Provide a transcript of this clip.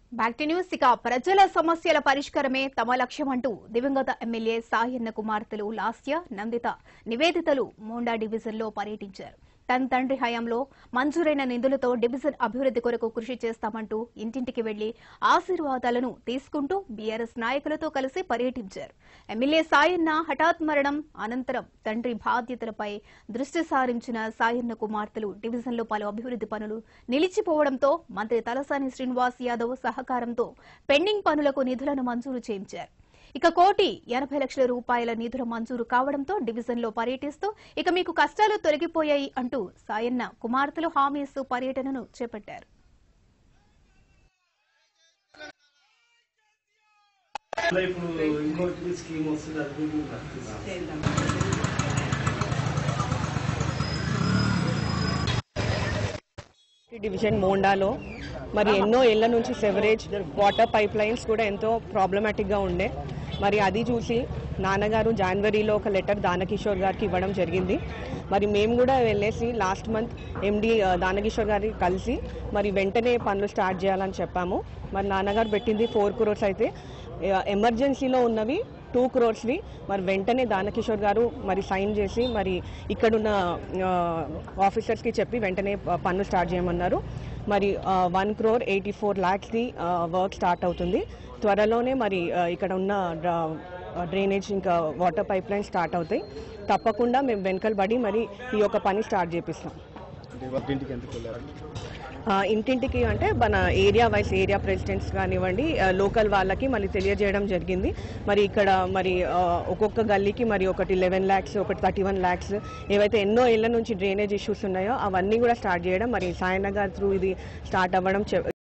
Back to news ఇక ప్రజల సమస్యల పరిష్కారమే తమ లక్ష్యమంటూ దివంగత ఎమ్మెల్యే సాయన్న కుమార్తెలు లాస్య నందిత నివేదితలు మోండా డివిజన్లో పర్యటించారు తన తండ్రి హయాంలో మంజూరైన నిధులతో డివిజన్ అభివృద్ది కొరకు కృషి చేస్తామంటూ ఇంటింటికి వెళ్లి ఆశీర్వాదాలను తీసుకుంటూ బీఆర్ఎస్ నాయకులతో కలిసి పర్యటించారు ఎమ్మెల్యే సాయన్న హఠాత్ మరణం అనంతరం తండ్రి బాధ్యతలపై దృష్టి సారించిన సాయన్న కుమార్తెలు డివిజన్లో పలు అభివృద్ది పనులు నిలిచిపోవడంతో మంత్రి తలసాని శ్రీనివాస్ యాదవ్ సహకారంతో పెండింగ్ పనులకు నిధులను మంజూరు చేయించారు ఇక కోటి ఎనభై లక్షల రూపాయల నిధుల మంజూరు కావడంతో డివిజన్లో పర్యటిస్తూ ఇక మీకు కష్టాలు తొలగిపోయాయి అంటూ సాయన్న కుమార్తెలు హామీ ఇస్తూ పర్యటనను చేపట్టారు అలా ఇప్పుడు ఇంకోటి స్కీమ్ వస్తుంది అది కూడా వర్తిస్తుంది. డివిజన్ మోండాలో మరి ఎన్నో ఏళ్ల నుంచి సెవరేజ్ వాటర్ పైప్ లైన్స్ కూడా ఎంతో ప్రాబ్లమాటిక్గా ఉండే మరి అది చూసి నాన్నగారు జనవరిలో ఒక లెటర్ దానకిషోర్ గారికి ఇవ్వడం జరిగింది మరి మేము కూడా వెళ్ళేసి లాస్ట్ మంత్ ఎండి దానకిషోర్ గారికి కలిసి మరి వెంటనే పనులు స్టార్ట్ చేయాలని చెప్పాము మరి నాన్నగారు పెట్టింది ఫోర్ క్రోర్స్ అయితే ఎమర్జెన్సీలో ఉన్నవి టూ క్రోర్స్వి మరి వెంటనే దానకిషోర్ గారు మరి సైన్ చేసి మరి ఇక్కడున్న ఆఫీసర్స్కి చెప్పి వెంటనే ప- పనులు స్టార్ట్ చేయమన్నారు మరి వన్ క్రోర్ ఎయిటీ ఫోర్ ల్యాక్స్ది వర్క్ స్టార్ట్ అవుతుంది త్వరలోనే మరి ఆ, ఇక్కడ ఉన్న డ్రైనేజ్ ఇంకా వాటర్ పైప్ లైన్ స్టార్ట్ అవుతాయి తప్పకుండా మేము వెనకలబడి మరి ఈ యొక్క పని స్టార్ట్ చేపిస్తాం అంటే వాళ్ళ ఇంటికి ఎందుకు వెళ్ళారు ఆ, ఇంటింటికి అంటే మన ఏరియా వైస్ ఏరియా ప్రెసిడెంట్స్ కానివ్వండి ఆ, లోకల్ వాళ్ళకి మళ్ళీ తెలియజేయడం జరిగింది మరి ఇక్కడ మరి ఆ, ఒక్కొక్క గల్లీకి మరి ఒకటి లెవెన్ ల్యాక్స్ ఒకటి థర్టీ వన్ ల్యాక్స్ ఏవైతే ఎన్నో ఏళ్ల నుంచి డ్రైనేజ్ ఇష్యూస్ ఉన్నాయో అవన్నీ కూడా స్టార్ట్ చేయడం మరి సాయన్న గారి త్రూ ఇది స్టార్ట్ అవ్వడం చె-